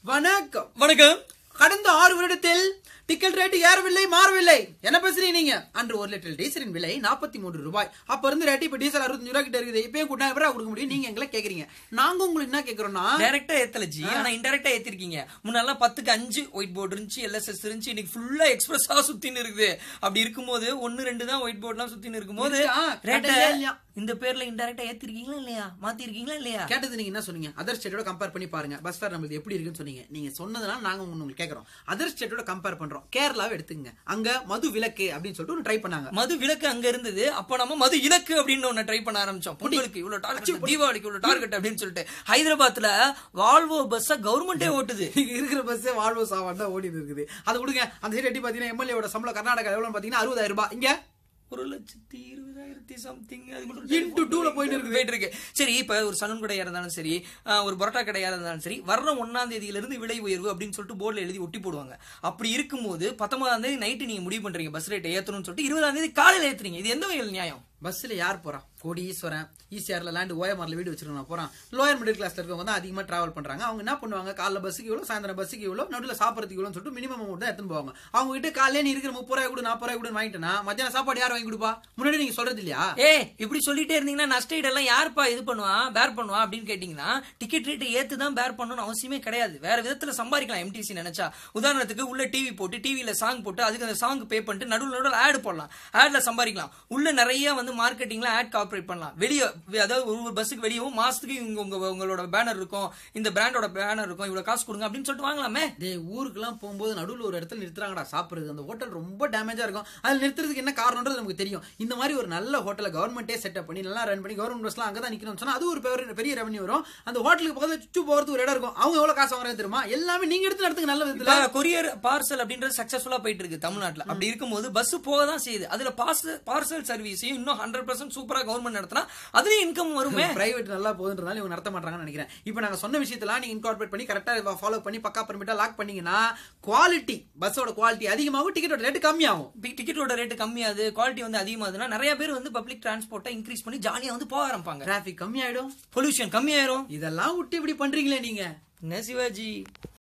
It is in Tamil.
வணக்கம் வணக்கம் கடந்த ஆறு வருடத்தில் டிக்கெட் ரேட் ஏறவில்லை மாறவில்லை என்ன பேசுறீங்க நீங்க அன்று ஒரு லிட்டர் டீசலின் விலை நாற்பத்தி மூன்று ரூபாய் அப்ப இருந்து ரேட் இப்ப டீசல் அறுபத்தஞ்சு ரூபாய் கிட்ட இருக்குது இப்பயும் கூட்டா எப்படா கொடுக்க முடியும் நீங்க எங்களை கேக்குறீங்க நாங்க உங்களுக்கு என்ன கேக்குறோம்னா டைரக்டா ஏத்தல ஜி ஆனா இன்டைரக்டா ஏத்திருக்கீங்க முன்னெல்லாம் பத்துக்கு அஞ்சு ஒயிட் போர்டு இருந்துச்சு எல்எஸ்எஸ் இருந்துச்சு இன்னைக்கு ஃபுல்லா எக்ஸ்பிரஸா சுத்தின்னு இருக்குது அப்படி இருக்கும்போது ஒன்னு ரெண்டு தான் ஒயிட் போர்ட்லாம் சுத்தின்னு இருக்கும்போது இருக்கா? ரேட்ட கடையிலே இல்லையா? இந்த பேர்ல இன்டைரக்டா ஏத்திருக்கீங்களா இல்லையா மாத்திருக்கீங்களா இல்லையா கேட்டது நீங்க என்ன சொன்னீங்க அதர் ஸ்டேட்டோட கம்பேர் பண்ணி பாருங்க பஸ் ஃபேர் நம்மளுக்கு எப்படி இருக்குன்னு சொன்னீங்க நீங்க சொன்னதுனால நாங்க உங்களுக்கு கேக்குறோம் அதர் ஸ்டேட்டோட கம்பேர் பண்றோம் கேரளாவை எடுத்துங்க அங்க மது விலக்கு அப்படின்னு சொல்லிட்டு ஒரு ட்ரை பண்ணாங்க மது விலக்கு அங்க இருந்தது அப்ப நம்ம மது இலக்கு அப்படின்னு ஒண்ணு ட்ரை பண்ண ஆரம்பிச்சோம் பொங்கலுக்கு இவ்வளவு டார்கெட் தீபாவளிக்கு இவ்வளவு டார்கெட் அப்படின்னு சொல்லிட்டு ஹைதராபாத்ல வால்வோ பஸ்ஸ கவர்மெண்டே ஓட்டுது இங்க இருக்கிற பஸ் வால்வோ சாவான் தான் ஓடிட்டு இருக்குது அதை விடுங்க அந்த சைடு எட்டி பாத்தீங்கன்னா எம்எல்ஏவோட சம்பளம் கர்நாடகா எவ்வளவு பாத்தீங்கன்னா அறுபதாயிரம் ரூபாய் இங்க ஒரு லட்சத்தி இருபதாயிரத்தி சம்திங் Into two ல போயிட்டு இருக்குது. போயிட்டு இருக்கு சரி இப்ப ஒரு சலூன் கடையா இருந்தாலும் சரி ஆஹ், ஒரு பரோட்டா கடையா இருந்தாலும் சரி வர்ற ஒன்னாம் தேதியில இருந்து விலை உயர்வு அப்படின்னு சொல்லிட்டு போர்டுல எழுதி ஒட்டி போடுவாங்க அப்படி இருக்கும்போது பத்தொன்பதாம் தேதி நைட்டு நீங்க முடிவு பண்றீங்க பஸ் ரேட் ஏத்தணும்னு சொல்லிட்டு இருபதாம் தேதி காலையில ஏத்துறீங்க இது எந்த வகையில் நியாயம் பஸ்ல யார் போறான் கோடீஸ்வரன் ஈசிஆர்ல லேண்ட் ஓயமார்ல வீடு வச்சிருக்கா போறான் லோயர் மிடில் கிளாஸ்ல இருக்கவங்க தான் அதிகமா டிராவல் பண்றாங்க அவங்க என்ன பண்ணுவாங்க காலைல பஸ்ஸுக்கு இவ்வளவு சாயந்தரம் பஸ்ஸுக்கு இவ்வளவு நடுவில் சாப்பிடறதுக்கு இவ்வளவு சொல்லிட்டு மினிமம் அமௌண்ட் தான் எடுத்துன்னு போவாங்க அவங்க கிட்ட காலையில நீ இருக்கிற முப்பது ரூபாய் கூட நாற்பது ரூபாய் கூட வாங்கிட்டேன்னா மத்தியானம் சாப்பாடு யார் வாங்கி கொடுப்பா முன்னாடி நீங்க சொல்றது இல்லையா ஏ இப்படி சொல்லிட்டே இருந்தீங்கன்னா நஷ்ட ஈடெல்லாம் யாருப்பா இது பண்ணுவா பேர் பண்ணுவா அப்படின்னு கேட்டீங்கன்னா டிக்கெட் ரேட் ஏத்து தான் பேர் பண்ணணும்னு அவசியமே கிடையாது வேற விதத்துல சம்பாதிக்கலாம் எம்டிசி நினைச்சா உதாரணத்துக்கு உள்ள டிவி போட்டு டிவில சாங் போட்டு அதுக்கு அந்த சாங் பே பண்ணிட்டு நடுவில் நடுவில் ஆட் போடலாம் ஆட்ல சம்பாதிக்கலாம் உள்ள நிறைய வந்து மார்க்கெட்டிங்ல ஆட் கார்பரேட் பண்ணலாம் வெளியே அதாவது ஒரு ஒரு பஸ்ஸுக்கு வெளியவும் மாசத்துக்கு இங்க உங்க உங்களோட பேனர் இருக்கும் இந்த பிராண்டோட பேனர் இருக்கும் இவ்வளவு காசு கொடுங்க அப்படின்னு சொல்லிட்டு வாங்கலாமே டேய் ஊருக்குலாம் போகும்போது நடுவில் ஒரு இடத்துல நிறுத்துறாங்கடா சாப்பிடுறது அந்த ஹோட்டல் ரொம்ப டேமேஜா இருக்கும் அதில் நிறுத்துறதுக்கு என்ன காரணம்ன்றது நமக்கு தெரியும் இந்த மாதிரி ஒரு நல்ல ஹோட்டலை கவர்மெண்ட்டே செட்டப் பண்ணி நல்லா ரன் பண்ணி கவர்மெண்ட் பஸ்லாம் அங்கே தான் நிற்கணும்னு சொன்னா அது ஒரு பெரிய பெரிய ரெவன்யூ வரும் அந்த ஹோட்டலுக்கு பக்கத்துல சுற்றி போகிறது ஒரு இடம் இருக்கும் அவங்க எவ்வளவு காசு வாங்குறது தெரியுமா எல்லாமே நீங்க எடுத்து நடத்துக்கு நல்ல விதத்துல கொரியர் பார்சல் அப்படின்றது சக்சஸ்ஃபுல்லா போயிட்டு இருக்கு தமிழ்நாட்டுல அப்படி இருக்கும்போது பஸ் போக தான் செய்யுது அதுல பார்சல் சர்வீஸையும் இன்னும் ஹண்ட்ரட் பர்சன்ட் சூப்பரா கவர்மெண்ட் நடத்தினா அதுலயும் இன்கம் வருமே பிரைவேட் நல்லா போகுதுன்றதால இவங்க நடத்த மாட்டாங்கன்னு நினைக்கிறேன் இப்போ நாங்க சொன்ன விஷயத்தெல்லாம் நீங்க இன்கார்பரேட் பண்ணி கரெக்டா ஃபாலோ பண்ணி பக்கா பர்மிட்டா லாக் பண்ணீங்கன்னா குவாலிட்டி பஸ்ஸோட குவாலிட்டி அதிகமாகும் டிக்கெட்டோட ரேட் கம்மியாகும் டிக்கெட்டோட ரேட் கம்மியாகுது குவாலிட்டி வந்து அதிகமாகுதுன்னா நிறைய பேர் வந்து பப்ளிக் டிரான்ஸ்போர்ட்டை இன்க்ரீஸ் பண்ணி ஜாலியா வந்து போக ஆரம்பிப்பாங்க டிராபிக் கம்மியாயிடும் பொல்யூஷன் கம்மியாயிரும் இதெல்லாம் விட்டு இப்படி பண்றீங்களே நீங்க என்ன சிவாஜி